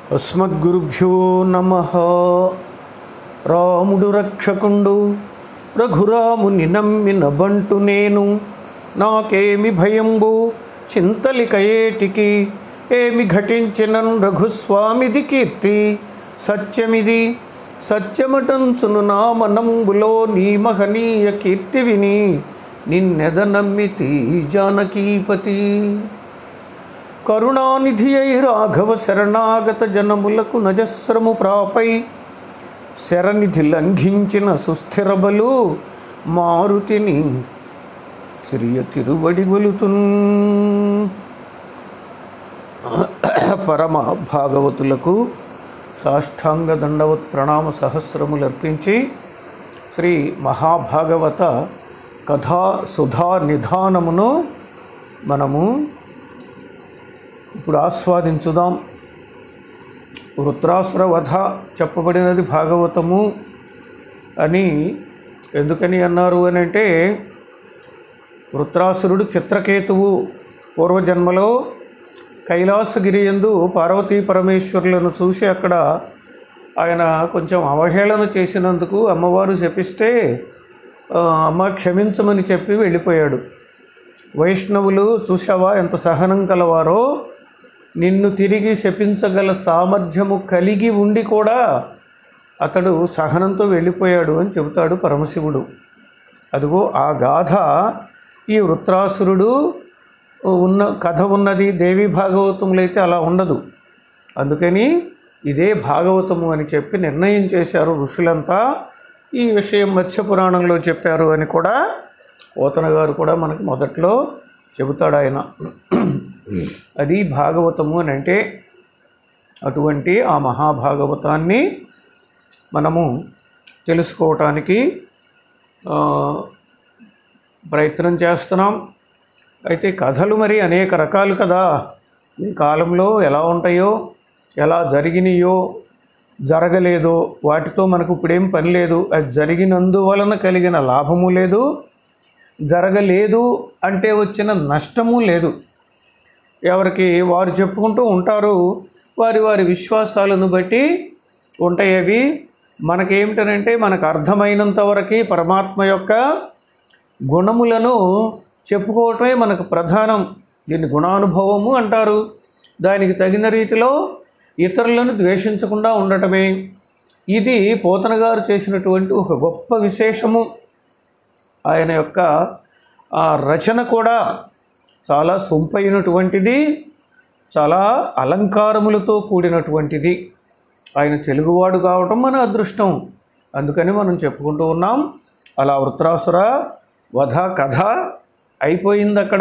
అస్మద్గురుభ్యో నమ రాముడు రక్షకుండు రఘురాముని నమ్మిన బంటు నేను నాకేమి భయంబు చింతలిక ఏటికి ఏమి ఘటించినన్ రఘుస్వామిది కీర్తి సత్యమిది సత్యమటంచును నా మనంబులో నీ మహనీయ కీర్తి విని నిన్నెద నమ్మితి జానకీపతి కరుణానిధి అయి రాఘవ శరణాగత జనములకు నజస్రము ప్రాపై శరనిధి లంఘించిన సుస్థిర బలు మారుతిని సిరియ తిరువడి గొలుతున్ పరమ భాగవతులకు సాష్టాంగ దండవత్ ప్రణామ సహస్రములు అర్పించి శ్రీ మహాభాగవత కథా సుధా నిధానమును మనము ఇప్పుడు ఆస్వాదించుదాం వృత్రాసుర వధ చెప్పబడినది భాగవతము అని ఎందుకని అన్నారు అని అంటే వృత్రాసురుడు చిత్రకేతువు పూర్వజన్మలో కైలాసగిరి ఎందు పార్వతీ పరమేశ్వరులను చూసి అక్కడ ఆయన కొంచెం అవహేళన చేసినందుకు అమ్మవారు శపిస్తే ఆ, అమ్మ క్షమించమని చెప్పి వెళ్ళిపోయాడు వైష్ణవులు చూసావా ఎంత సహనం కలవారో నిన్ను తిరిగి శపించగల సామర్థ్యము కలిగి ఉండి కూడా అతడు సహనంతో వెళ్ళిపోయాడు అని చెబుతాడు పరమశివుడు అదిగో ఆ గాథ ఈ వృత్రాసురుడు ఉన్న కథ ఉన్నది దేవి భాగవతములు అయితే అలా ఉండదు అందుకని ఇదే భాగవతము అని చెప్పి నిర్ణయం చేశారు ఋషులంతా ఈ విషయం మత్స్య పురాణంలో చెప్పారు అని కూడా పోతన గారు కూడా మనకి మొదట్లో చెబుతాడు ఆయన అది భాగవతము అని అంటే అటువంటి ఆ మహాభాగవతాన్ని మనము తెలుసుకోవటానికి ఆ, ప్రయత్నం చేస్తున్నాం అయితే కథలు మరి అనేక రకాలు కదా ఈ కాలంలో ఎలా ఉంటాయో ఎలా జరిగినాయో జరగలేదో వాటితో మనకు ఇప్పుడేం పని లేదు అది జరిగినందువలన కలిగిన లాభము లేదు జరగలేదు అంటే వచ్చిన నష్టము లేదు ఎవరికి వారు చెప్పుకుంటూ ఉంటారు వారి వారి విశ్వాసాలను బట్టి ఉంటాయి అవి మనకేమిటనంటే మనకు అర్థమైనంత వరకు పరమాత్మ యొక్క గుణములను చెప్పుకోవటమే మనకు ప్రధానం దీన్ని గుణానుభవము అంటారు దానికి తగిన రీతిలో ఇతరులను ద్వేషించకుండా ఉండటమే ఇది పోతన గారు చేసినటువంటి ఒక గొప్ప విశేషము ఆయన యొక్క ఆ రచన కూడా చాలా సొంపైనటువంటిది చాలా అలంకారములతో కూడినటువంటిది ఆయన తెలుగువాడు కావటం మన అదృష్టం అందుకని మనం చెప్పుకుంటూ ఉన్నాం అలా వృత్రాసుర వధ కథ అయిపోయింది అక్కడ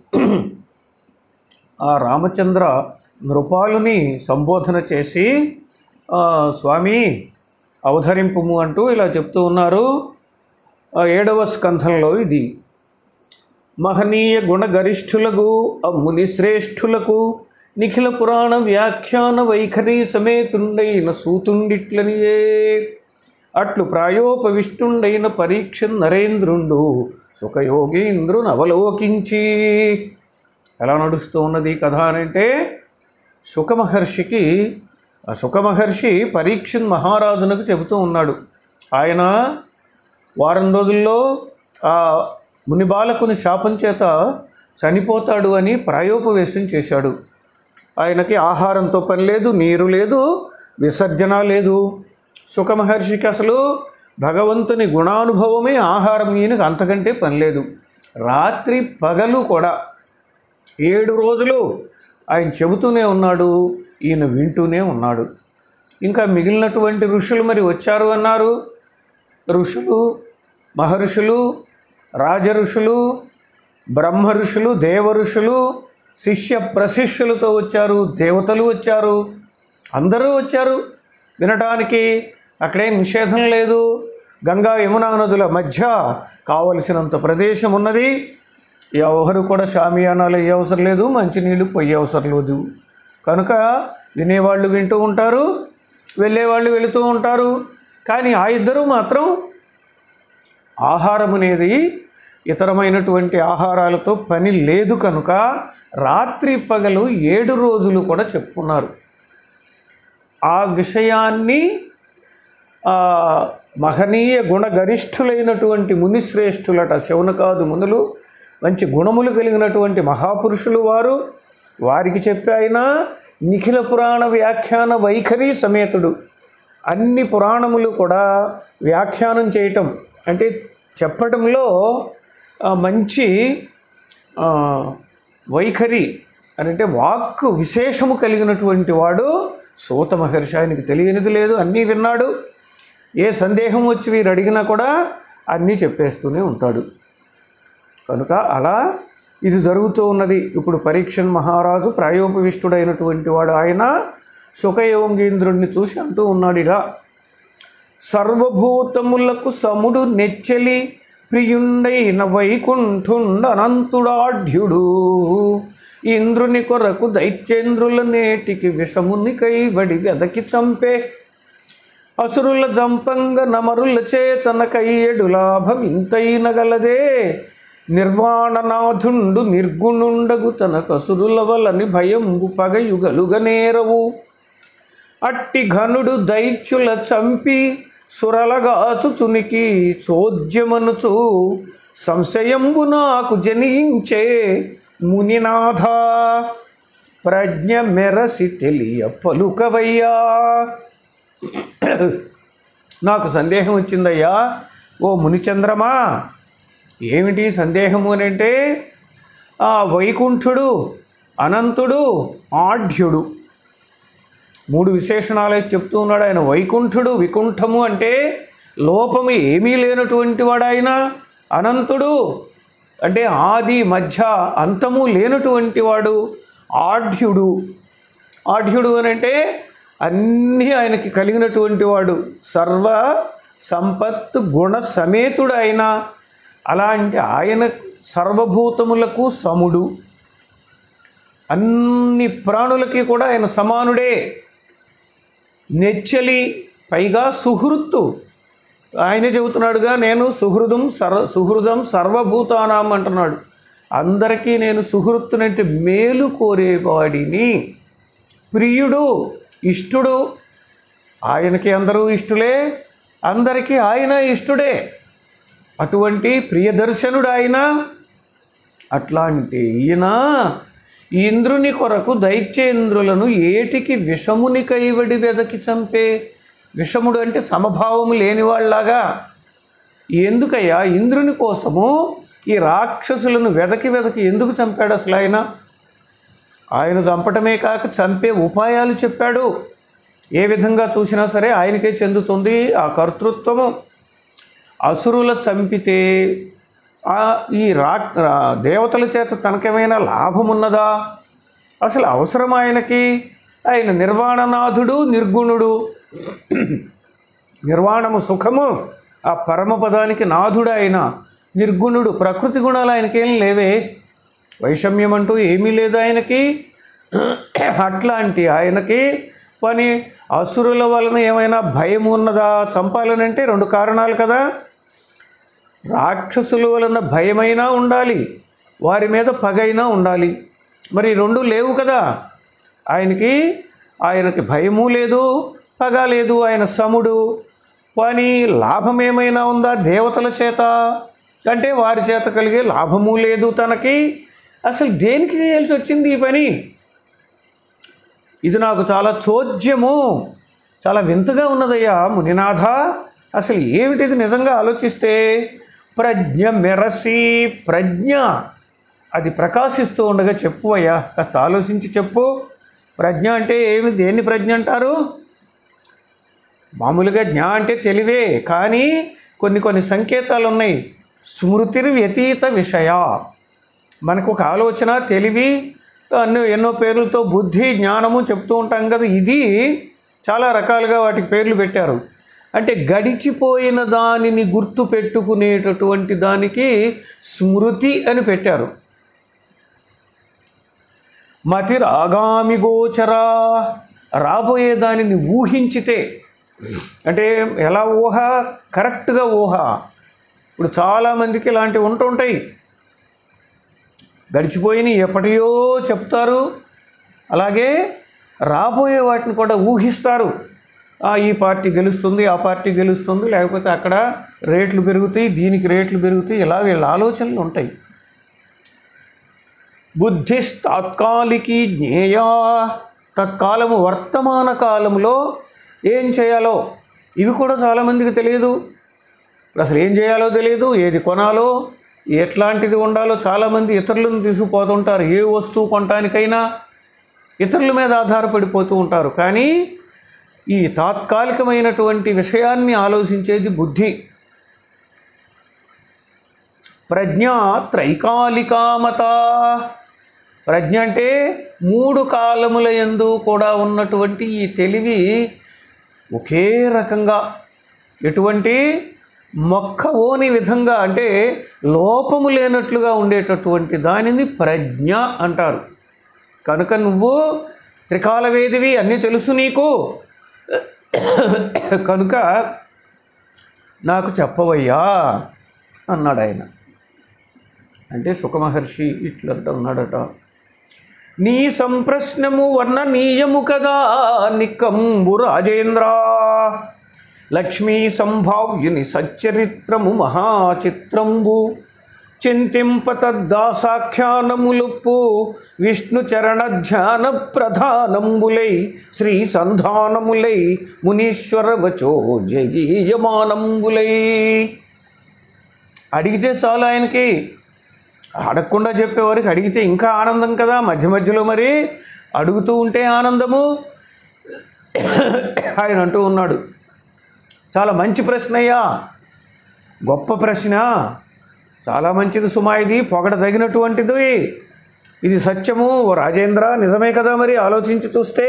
ఆ రామచంద్ర నృపాలుని సంబోధన చేసి "ఆ, స్వామి అవధరింపుము అంటూ ఇలా చెప్తూ ఉన్నారు ఆ ఏడవ స్కంధంలో ఇది మహనీయ గుణగరిష్ఠులకు ఆ ముని శ్రేష్ఠులకు నిఖిల పురాణ వ్యాఖ్యాన వైఖరి సమేతుండైన సూతుండిట్లనియే అట్లు ప్రాయోపవిష్ణుండైన పరీక్ష నరేంద్రుండు సుఖయోగీంద్రుని అవలోకించి ఎలా నడుస్తూ ఉన్నది ఈ కథ అని అంటే సుఖమహర్షికి ఆ సుఖమహర్షి పరీక్షిత్ మహారాజునకు చెబుతూ ఉన్నాడు ఆయన వారం రోజుల్లో ఆ ముని బాలకుని శాపం చేత చనిపోతాడు అని ప్రాయోపవేశం చేశాడు ఆయనకి ఆహారంతో పని లేదు నీరు లేదు విసర్జన లేదు సుఖమహర్షికి అసలు భగవంతుని గుణానుభవమే ఆహారం ఈయనకు అంతకంటే పని లేదు రాత్రి పగలు కూడా ఏడు రోజులు ఆయన చెబుతూనే ఉన్నాడు ఈయన వింటూనే ఉన్నాడు ఇంకా మిగిలినటువంటి ఋషులు మరి వచ్చారు అన్నారు ఋషులు మహర్షులు రాజ ఋషులు బ్రహ్మ ఋషులు దేవ ఋషులు శిష్య ప్రశిష్యులతో వచ్చారు దేవతలు వచ్చారు అందరూ వచ్చారు వినటానికి అక్కడే నిషేధం లేదు గంగా యమునా నదుల మధ్య కావలసినంత ప్రదేశం ఉన్నది ఎవరు కూడా షామియానాలు అయ్యే అవసరం లేదు మంచినీళ్ళు పొయ్యే అవసరం లేదు కనుక వినేవాళ్ళు వింటూ ఉంటారు వెళ్ళేవాళ్ళు వెళుతూ ఉంటారు కానీ ఆ ఇద్దరు మాత్రం ఆహారం అనేది ఇతరమైనటువంటి ఆహారాలతో పని లేదు కనుక రాత్రి పగలు ఏడు రోజులు కూడా చెప్పుకున్నారు ఆ విషయాన్ని ఆ, మహనీయ గుణగరిష్ఠులైనటువంటి మునిశ్రేష్ఠులట శౌనకాదు మునులు మంచి గుణములు కలిగినటువంటి మహాపురుషులు వారు వారికి చెప్పి ఆయన నిఖిల పురాణ వ్యాఖ్యాన వైఖరి సమేతుడు అన్ని పురాణములు కూడా వ్యాఖ్యానం చేయటం అంటే చెప్పటంలో ఆ, మంచి ఆ, వైఖరి అని అంటే వాక్ విశేషము కలిగినటువంటి వాడు సూత మహర్షి ఆయనకి తెలియనిది లేదు అన్నీ విన్నాడు ఏ సందేహం వచ్చి వీరు అడిగినా కూడా అన్నీ చెప్పేస్తూనే ఉంటాడు కనుక అలా ఇది జరుగుతూ ఉన్నది ఇప్పుడు పరీక్షన్ మహారాజు ప్రాయోపవిష్టుడైనటువంటి వాడు ఆయన సుఖయోగేంద్రుడిని చూసి అంటూ ఉన్నాడు ఇలా సర్వభూతములకు సముడు నెచ్చలి ప్రియుండైన వైకుంఠుండనంతుడాఢ్యుడు ఇంద్రుని కొరకు దైత్యేంద్రుల నేటికి విషముని కైబడి వెదకి చంపే అసురుల జంపంగ నమరుల చేతన కయ్యడు లాభం ఇంతైన గలదే నిర్వాణనాథుండు నిర్గుణుండగు తన కసురుల వలని భయంబు పగయుగలుగ నేరవు అట్టి ఘనుడు దైత్యుల చంపి సురలగాచుచునికి చోద్యమనుచు సంశయంబు నాకు జనించే మునినాథ ప్రజ్ఞ మెరసి తెలియ పలుకవయ్యా నాకు సందేహం వచ్చిందయ్యా ఓ మునిచంద్రమా ఏమిటి సందేహము అని అంటే ఆ వైకుంఠుడు అనంతుడు ఆఢ్యుడు మూడు విశేషణాలే చెప్తూ ఉన్నాడు ఆయన వైకుంఠుడు వికుంఠము అంటే లోపము ఏమీ లేనటువంటి వాడు ఆయన అనంతుడు అంటే ఆది మధ్య అంతము లేనటువంటి వాడు ఆఢ్యుడు ఆఢ్యుడు అని అంటే అన్నీ ఆయనకి కలిగినటువంటి వాడు సర్వ సంపత్ గుణ సమేతుడు ఆయన అలాంటి ఆయన సర్వభూతములకు సముడు అన్ని ప్రాణులకి కూడా ఆయన సమానుడే నెచ్చలి పైగా సుహృత్తు ఆయనే చెబుతున్నాడుగా నేను సుహృదం సర్వ సుహృదం సర్వభూతానాం అంటున్నాడు అందరికీ నేను సుహృత్తునంటే మేలు కోరేవాడిని ప్రియుడు ఇష్టుడు ఆయనకి అందరూ ఇష్టులే అందరికీ ఆయన ఇష్టుడే అటువంటి ప్రియదర్శనుడు ఆయన అట్లాంటి ఈయన ఇంద్రుని కొరకు దైత్యేంద్రులను ఏటికి విషముని కైవడి వెదకి చంపే విషముడు అంటే సమభావము లేనివాళ్లాగా ఎందుకయ్యా ఇంద్రుని కోసము ఈ రాక్షసులను వెదకి వెదకి ఎందుకు చంపాడు అసలు ఆయన ఆయన చంపటమే కాక చంపే ఉపాయాలు చెప్పాడు ఏ విధంగా చూసినా సరే ఆయనకే చెందుతుంది ఆ కర్తృత్వము అసురుల చంపితే ఆ ఈ రా ఆ దేవతల చేత తనకేమైనా లాభం ఉన్నదా అసలు అవసరం ఆయనకి ఆయన నిర్వాణనాథుడు నిర్గుణుడు నిర్వాణము సుఖము ఆ పరమపదానికి నాథుడు ఆయన నిర్గుణుడు ప్రకృతి గుణాలు ఆయనకేం లేవే వైషమ్యం అంటూ ఏమీ లేదు ఆయనకి అట్లాంటి ఆయనకి పని అసురుల వలన ఏమైనా భయం ఉన్నదా చంపాలనంటే రెండు కారణాలు కదా రాక్షసుల వలన భయమైనా ఉండాలి వారి మీద పగైనా ఉండాలి మరి రెండు లేవు కదా ఆయనకి ఆయనకి భయము లేదు పగ లేదు ఆయన సముడు పని లాభం ఏమైనా ఉందా దేవతల చేత అంటే వారి చేత కలిగే లాభము లేదు తనకి అసలు దేనికి చేయాల్సి వచ్చింది ఈ పని ఇది నాకు చాలా చోద్యము చాలా వింతగా ఉన్నదయ్యా మునినాథ అసలు ఏమిటిది నిజంగా ఆలోచిస్తే ప్రజ్ఞ మెరసి ప్రజ్ఞ అది ప్రకాశిస్తూ ఉండగా చెప్పు అయ్యా కాస్త ఆలోచించి చెప్పు ప్రజ్ఞ అంటే ఏమి దేన్ని ప్రజ్ఞ అంటారు మామూలుగా జ్ఞ అంటే తెలివే కానీ కొన్ని కొన్ని సంకేతాలు ఉన్నాయి స్మృతిర్ వ్యతీత విషయ మనకు ఒక ఆలోచన తెలివి అన్ని ఎన్నో పేర్లతో బుద్ధి జ్ఞానము చెప్తూ ఉంటాం కదా ఇది చాలా రకాలుగా వాటికి పేర్లు పెట్టారు అంటే గడిచిపోయిన దానిని గుర్తు పెట్టుకునేటటువంటి దానికి స్మృతి అని పెట్టారు మతి రాగామి గోచరా రాబోయే దానిని ఊహించితే అంటే ఎలా ఊహ కరెక్ట్గా ఊహ ఇప్పుడు చాలామందికి ఇలాంటివి ఉంటుంటాయి గడిచిపోయిన ఎప్పటియో చెప్తారు అలాగే రాబోయే వాటిని కూడా ఊహిస్తారు ఆ, ఈ పార్టీ గెలుస్తుంది ఆ పార్టీ గెలుస్తుంది లేకపోతే అక్కడ రేట్లు పెరుగుతాయి దీనికి రేట్లు పెరుగుతాయి ఇలా వీళ్ళ ఆలోచనలు ఉంటాయి బుద్ధిస్తాత్కాలికి జ్ఞేయా తత్కాలము వర్తమాన కాలంలో ఏం చేయాలో ఇవి కూడా చాలామందికి తెలియదు అసలు ఏం చేయాలో తెలియదు ఏది కొనాలో ఎట్లాంటిది ఉండాలో చాలామంది ఇతరులను తీసుకుపోతుంటారు ఏ వస్తువు కొనటానికైనా ఇతరుల మీద ఆధారపడిపోతూ ఉంటారు కానీ ఈ తాత్కాలికమైనటువంటి విషయాన్ని ఆలోచించేది బుద్ధి ప్రజ్ఞ త్రైకాలికామత ప్రజ్ఞ అంటే మూడు కాలముల యందు కూడా ఉన్నటువంటి ఈ తెలివి ఒకే రకంగా ఎటువంటి మొక్క ఓని విధంగా అంటే లోపము లేనట్లుగా ఉండేటటువంటి దానిని ప్రజ్ఞ అంటారు కనుక నువ్వు త్రికాలవేదివి అన్నీ తెలుసు నీకు కనుక నాకు చెప్పవయ్యా అన్నాడు ఆయన అంటే సుఖమహర్షి ఇట్లంతా ఉన్నాడట నీ సంప్రశ్నము వర్ణనీయము కదా నిక్కంబు రాజేంద్ర లక్ష్మీ సంభావ్యుని సచ్చరిత్రము మహాచిత్రంబు చింతింప తద్దాసాఖ్యానములుప్పు విష్ణు చరణ ధ్యాన ప్రధానంబులై శ్రీ సంధానములై మునీశ్వర వచో జగీయమానంబులై అడిగితే చాలు ఆయనకి అడగకుండా చెప్పేవారికి అడిగితే ఇంకా ఆనందం కదా మధ్య మధ్యలో మరి అడుగుతూ ఉంటే ఆనందము ఆయన అంటూ ఉన్నాడు చాలా మంచి ప్రశ్న అయ్యా గొప్ప ప్రశ్న చాలా మంచిది సుమా ఇది పొగడదగినటువంటిది ఇది సత్యము ఓ రాజేంద్ర నిజమే కదా మరి ఆలోచించి చూస్తే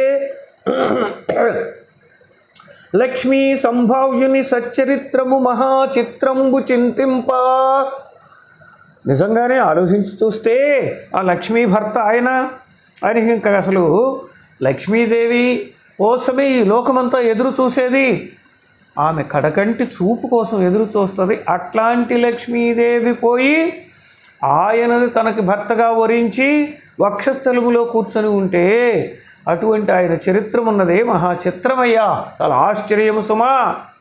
లక్ష్మీ సంభావ్యుని సచ్చరిత్రము మహాచిత్రంబు చింతింప నిజంగానే ఆలోచించి చూస్తే ఆ లక్ష్మీ భర్త ఆయన ఆయనకి ఇంకా అసలు లక్ష్మీదేవి కోసమే ఈ లోకమంతా ఎదురు చూసేది ఆమె కడకంటి చూపు కోసం ఎదురు చూస్తుంది అట్లాంటి లక్ష్మీదేవి పోయి ఆయనను తనకి భర్తగా వరించి వక్షస్థలములో కూర్చొని ఉంటే అటువంటి ఆయన చరిత్రం ఉన్నదే మహాచిత్రమయ్యా చాలా ఆశ్చర్యము సుమా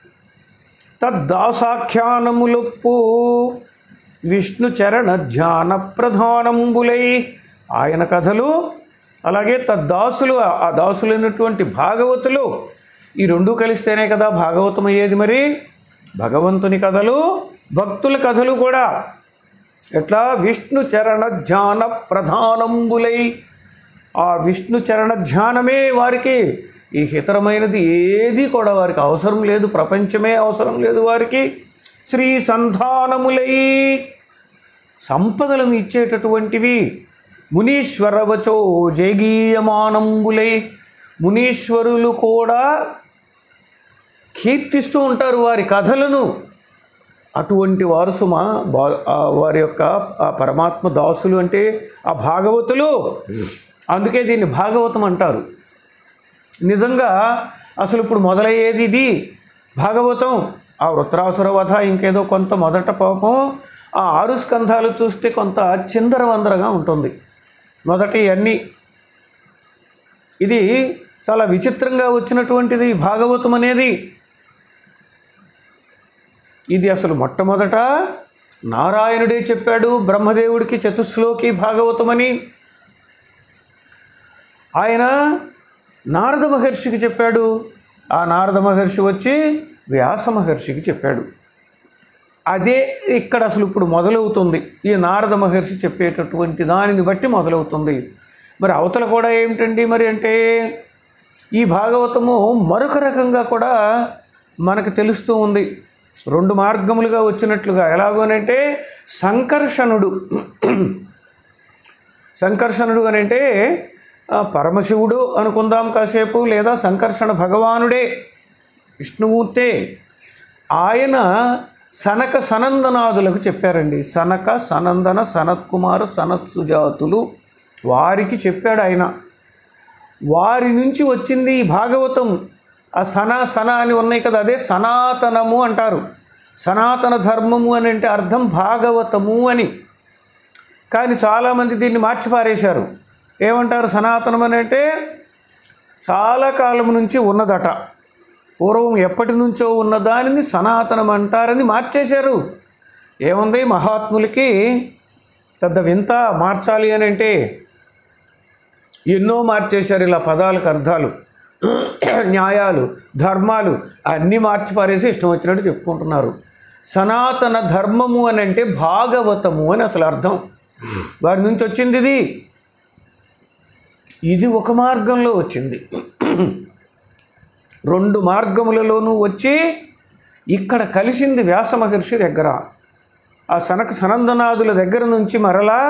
తద్దాసాఖ్యానములొప్పు విష్ణు చరణ ధ్యాన ప్రధానంబులై ఆయన కథలు అలాగే తద్దాసులు ఆ దాసులైనటువంటి భాగవతులు ఈ రెండు కలిస్తేనే కదా భాగవతం అయ్యేది మరి భగవంతుని కథలు భక్తుల కథలు కూడా ఎట్లా విష్ణు చరణ ధ్యాన ప్రధానంబులై ఆ విష్ణు చరణ ధ్యానమే వారికి ఈ హితరమైనది ఏది కూడా వారికి అవసరం లేదు ప్రపంచమే అవసరం లేదు వారికి శ్రీ సంధానములై సంపదలను ఇచ్చేటటువంటివి మునీశ్వరవచో జయగీయమానంబులై మునీశ్వరులు కూడా కీర్తిస్తూ ఉంటారు వారి కథలను అటువంటి వారు సుమ బా ఆ వారి యొక్క ఆ పరమాత్మ దాసులు అంటే ఆ భాగవతులు అందుకే దీన్ని భాగవతం అంటారు నిజంగా అసలు ఇప్పుడు మొదలయ్యేది ఇది భాగవతం ఆ వృత్రాసుర వధ ఇంకేదో కొంత మొదట పాపం ఆ ఆరు స్కంధాలు చూస్తే కొంత చిందరవందరగా ఉంటుంది మొదటి అన్నీ ఇది చాలా విచిత్రంగా వచ్చినటువంటిది ఈ భాగవతం అనేది ఇది అసలు మొట్టమొదట నారాయణుడే చెప్పాడు బ్రహ్మదేవుడికి చతుశ్లోకి భాగవతమని ఆయన నారద మహర్షికి చెప్పాడు ఆ నారద మహర్షి వచ్చి వ్యాస మహర్షికి చెప్పాడు అదే ఇక్కడ అసలు ఇప్పుడు మొదలవుతుంది ఈ నారద మహర్షి చెప్పేటటువంటి దానిని బట్టి మొదలవుతుంది మరి అవతల కూడా ఏమిటండి మరి అంటే ఈ భాగవతము మరొక రకంగా కూడా మనకు తెలుస్తూ ఉంది రెండు మార్గములుగా వచ్చినట్లుగా ఎలాగోనంటే సంకర్షణుడు సంకర్షణుడు అని అంటే ఆ, పరమశివుడు అనుకుందాం కాసేపు లేదా సంకర్షణ భగవానుడే విష్ణుమూర్తే ఆయన సనక సనందనాదులకు చెప్పారండి సనక సనందన సనత్కుమార సనత్ సుజాతులు వారికి చెప్పాడు ఆయన వారి నుంచి వచ్చింది ఈ భాగవతం ఆ సన సన అని ఉన్నాయి కదా అదే సనాతనము అంటారు సనాతన ధర్మము అని అంటే అర్థం భాగవతము అని కానీ చాలామంది దీన్ని మార్చిపారేశారు ఏమంటారు సనాతనం అని అంటే చాలా కాలం నుంచి ఉన్నదట పూర్వం ఎప్పటి నుంచో ఉన్న దానిని సనాతనం అంటారని మార్చేశారు ఏముంది మహాత్ములకి పెద్ద వింత మార్చాలి అని అంటే ఎన్నో మార్చేశారు ఇలా పదాలకు అర్థాలు న్యాయాలు ధర్మాలు అన్నీ మార్చి పారేసి ఇష్టం వచ్చినట్టు చెప్పుకుంటున్నారు సనాతన ధర్మము అని అంటే భాగవతము అని అసలు అర్థం వారి నుంచి వచ్చింది ఇది ఇది ఒక మార్గంలో వచ్చింది రెండు మార్గములలోనూ వచ్చి ఇక్కడ కలిసింది వ్యాస మహర్షి దగ్గర ఆ సనక సనందనాదుల దగ్గర నుంచి మరలా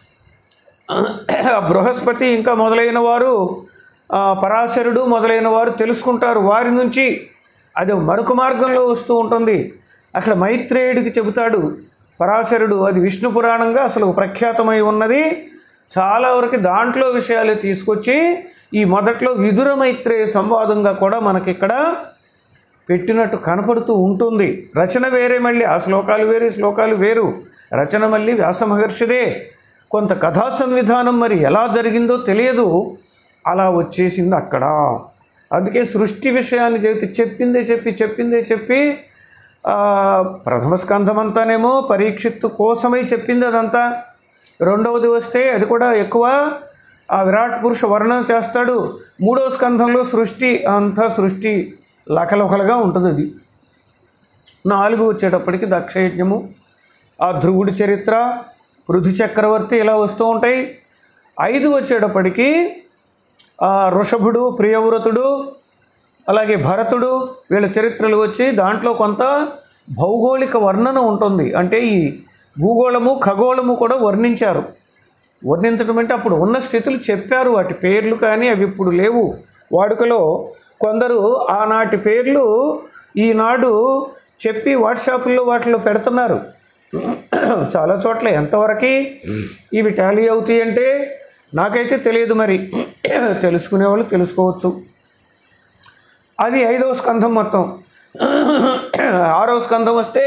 బృహస్పతి ఇంకా మొదలైన వారు ఆ, పరాశరుడు మొదలైన వారు తెలుసుకుంటారు వారి నుంచి అది మరొక మార్గంలో వస్తూ ఉంటుంది అసలు మైత్రేయుడికి చెబుతాడు పరాశరుడు అది విష్ణు పురాణంగా అసలు ప్రఖ్యాతమై ఉన్నది చాలా వరకు దాంట్లో విషయాలు తీసుకొచ్చి ఈ మొదట్లో విదుర మైత్రేయ సంవాదంగా కూడా మనకిక్కడ పెట్టినట్టు కనపడుతూ ఉంటుంది రచన వేరే మళ్ళీ ఆ శ్లోకాలు వేరే శ్లోకాలు వేరు రచన మళ్ళీ వ్యాస మహర్షిదే కొంత కథా సంవిధానం మరి ఎలా జరిగిందో తెలియదు అలా వచ్చేసింది అక్కడ అందుకే సృష్టి విషయాన్ని చెబితే చెప్పిందే చెప్పి చెప్పిందే చెప్పి ఆ, ప్రథమ స్కంధం అంతానేమో పరీక్షిత్తు కోసమై చెప్పింది అదంతా రెండవది వస్తే అది కూడా ఎక్కువ ఆ విరాట్ పురుష వర్ణన చేస్తాడు మూడవ స్కంధంలో సృష్టి అంతా సృష్టి లకలకలుగా ఉంటుంది అది నాలుగు వచ్చేటప్పటికి దక్షయజ్ఞము ఆ ధ్రువుడి చరిత్ర పృథు చక్రవర్తి ఇలా వస్తూ ఉంటాయి ఐదు వచ్చేటప్పటికి ఆ ఋషభుడు ప్రియవ్రతుడు అలాగే భరతుడు వీళ్ళ చరిత్రలు వచ్చి దాంట్లో కొంత భౌగోళిక వర్ణన ఉంటుంది అంటే ఈ భూగోళము ఖగోళము కూడా వర్ణించారు వర్ణించడం అంటే అప్పుడు ఉన్న స్థితులు చెప్పారు వాటి పేర్లు కానీ అవి ఇప్పుడు లేవు వాడుకలో కొందరు ఆనాటి పేర్లు ఈనాడు చెప్పి వాట్సాప్లో వాటిలో పెడుతున్నారు చాలా చోట్ల ఎంతవరకు ఇవి టాలీ అవుతాయి అంటే నాకైతే తెలియదు మరి తెలుసుకునే వాళ్ళు తెలుసుకోవచ్చు అది ఐదవ స్కంధం మొత్తం ఆరవ స్కంధం వస్తే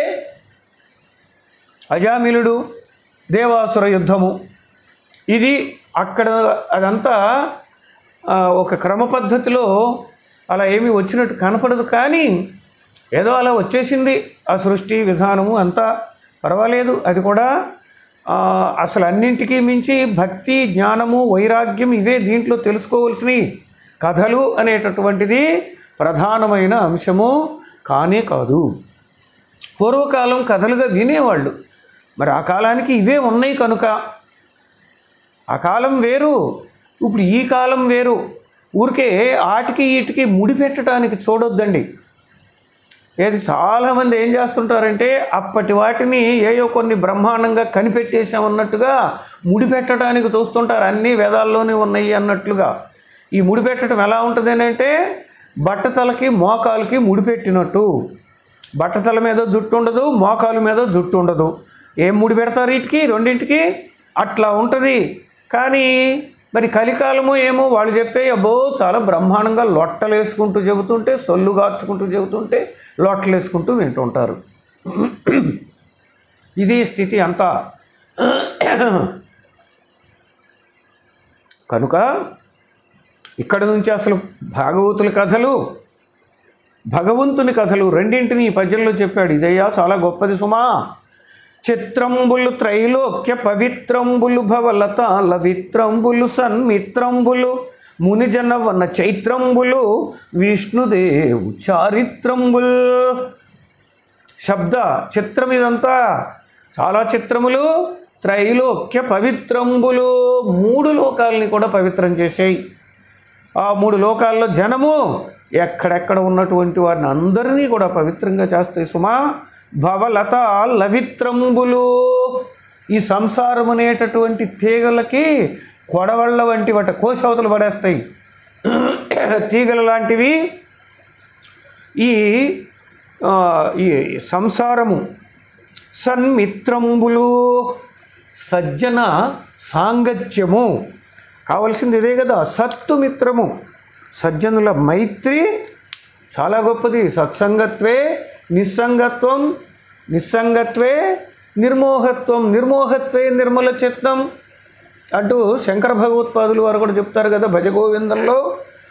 అజామిలుడు దేవాసుర యుద్ధము ఇది అక్కడ అదంతా ఆ, ఒక క్రమ పద్ధతిలో అలా ఏమీ వచ్చినట్టు కనపడదు కానీ ఏదో అలా వచ్చేసింది ఆ సృష్టి విధానము అంతా పర్వాలేదు అది కూడా ఆ, అసలు అన్నింటికీ మించి భక్తి జ్ఞానము వైరాగ్యం ఇవే దీంట్లో తెలుసుకోవాల్సినవి కథలు అనేటటువంటిది ప్రధానమైన అంశము కానే కాదు పూర్వకాలం కథలుగా వినేవాళ్ళు మరి ఆ కాలానికి ఇవే ఉన్నాయి కనుక ఆ కాలం వేరు ఇప్పుడు ఈ కాలం వేరు ఊరికే ఆటికి ఈటికి ముడిపెట్టడానికి చూడొద్దండి ఏది చాలామంది ఏం చేస్తుంటారంటే అప్పటి వాటిని ఏయో కొన్ని బ్రహ్మాండంగా కనిపెట్టేసామన్నట్టుగా ముడిపెట్టడానికి చూస్తుంటారు అన్నీ వేదాల్లోనే ఉన్నాయి అన్నట్లుగా ఈ ముడిపెట్టడం ఎలా ఉంటుంది అంటే బట్టతలకి మోకాలకి ముడిపెట్టినట్టు బట్టతల మీద జుట్టు ఉండదు మోకాలు మీద జుట్టు ఉండదు ఏం ముడి పెడతారు వీటికి రెండింటికి అట్లా ఉంటుంది కానీ మరి కలికాలము ఏమో వాళ్ళు చెప్పే అబ్బో చాలా బ్రహ్మాండంగా లొట్టలేసుకుంటూ చెబుతుంటే సొల్లు గార్చుకుంటూ చెబుతుంటే లొట్టలేసుకుంటూ వింటుంటారు ఇది స్థితి అంతా కనుక ఇక్కడ నుంచి అసలు భాగవతుల కథలు భగవంతుని కథలు రెండింటిని ఈ పద్యంలో చెప్పాడు ఇదయ్యా చాలా గొప్పది సుమా చిత్రంబులు త్రైలోక్య పవిత్రంబులు భవలత లవిత్రంబులు సన్మిత్రంబులు మునిజన వన చైత్రంబులు విష్ణుదేవు చారిత్రంబుల్ శబ్ద చిత్రం ఇదంతా చాలా చిత్రములు త్రైలోక్య పవిత్రంబులు మూడు లోకాలని కూడా పవిత్రం చేసాయి ఆ మూడు లోకాల్లో జనము ఎక్కడెక్కడ ఉన్నటువంటి వారిని అందరినీ కూడా పవిత్రంగా చేస్తాయి సుమా భవలత లవిత్రంబులు ఈ సంసారం అనేటటువంటి తీగలకి కొడవళ్ళ వంటి వాటి కోసవతలు పడేస్తాయి తీగల లాంటివి ఈ ఆ, ఈ సంసారము సన్మిత్రంబులు సజ్జన సాంగత్యము కావలసింది ఇదే కదా సత్తు మిత్రము సజ్జనుల మైత్రి చాలా గొప్పది సత్సంగత్వే నిస్సంగత్వం నిస్సంగత్వే నిర్మోహత్వం నిర్మోహత్వే నిర్మల చిత్తం అంటూ శంకర భగవత్పాదులు వారు కూడా చెప్తారు కదా భజగోవిందంలో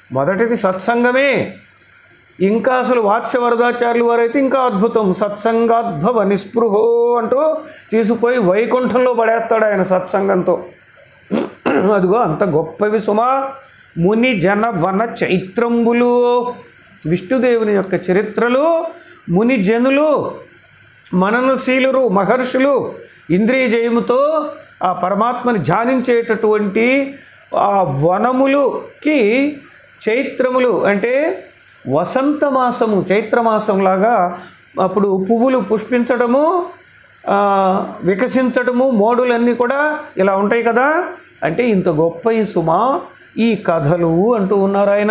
మొదటిది సత్సంగమే ఇంకా అసలు వాత్స్య వరదాచార్యులు వారైతే ఇంకా అద్భుతం సత్సంగాద్భవ నిస్పృహో అంటూ తీసుకుపోయి వైకుంఠంలో పడేస్తాడు ఆయన సత్సంగంతో అదిగో అంత గొప్పవి సుమా ముని జన వన చైత్రంబులు విష్ణుదేవుని యొక్క చరిత్రలు ముని జనులు మననశీలురు మహర్షులు ఇంద్రియ జయముతో ఆ పరమాత్మని ధ్యానించేటటువంటి ఆ వనములుకి చైత్రములు అంటే వసంత మాసము చైత్రమాసంలాగా అప్పుడు పువ్వులు పుష్పించడము ఆ, వికసించడము మోడులన్నీ కూడా ఇలా ఉంటాయి కదా అంటే ఇంత గొప్ప ఈ సుమా ఈ కథలు అంటూ ఉన్నారు ఆయన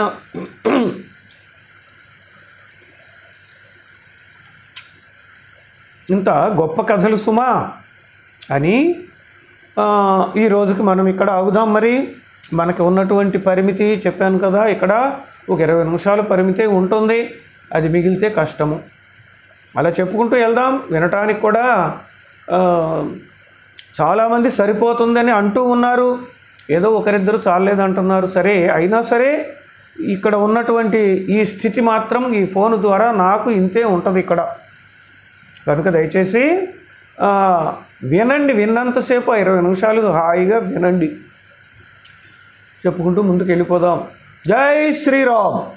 ఇంత గొప్ప కథలు సుమా అని ఆ, ఈ రోజుకి మనం ఇక్కడ ఆగుదాం మరి మనకి ఉన్నటువంటి పరిమితి చెప్పాను కదా ఇక్కడ ఒక ఇరవై నిమిషాల పరిమితే ఉంటుంది అది మిగిలితే కష్టము అలా చెప్పుకుంటూ వెళ్దాం వినటానికి కూడా ఆ, చాలామంది సరిపోతుందని అంటూ ఉన్నారు ఏదో ఒకరిద్దరు చాలేదంటున్నారు సరే అయినా సరే ఇక్కడ ఉన్నటువంటి ఈ స్థితి మాత్రం ఈ ఫోన్ ద్వారా నాకు ఇంతే ఉంటుంది ఇక్కడ కనుక దయచేసి ఆ, వినండి విన్నంతసేపు ఆ ఇరవై నిమిషాలు హాయిగా వినండి చెప్పుకుంటూ ముందుకు వెళ్ళిపోదాం జై శ్రీరామ్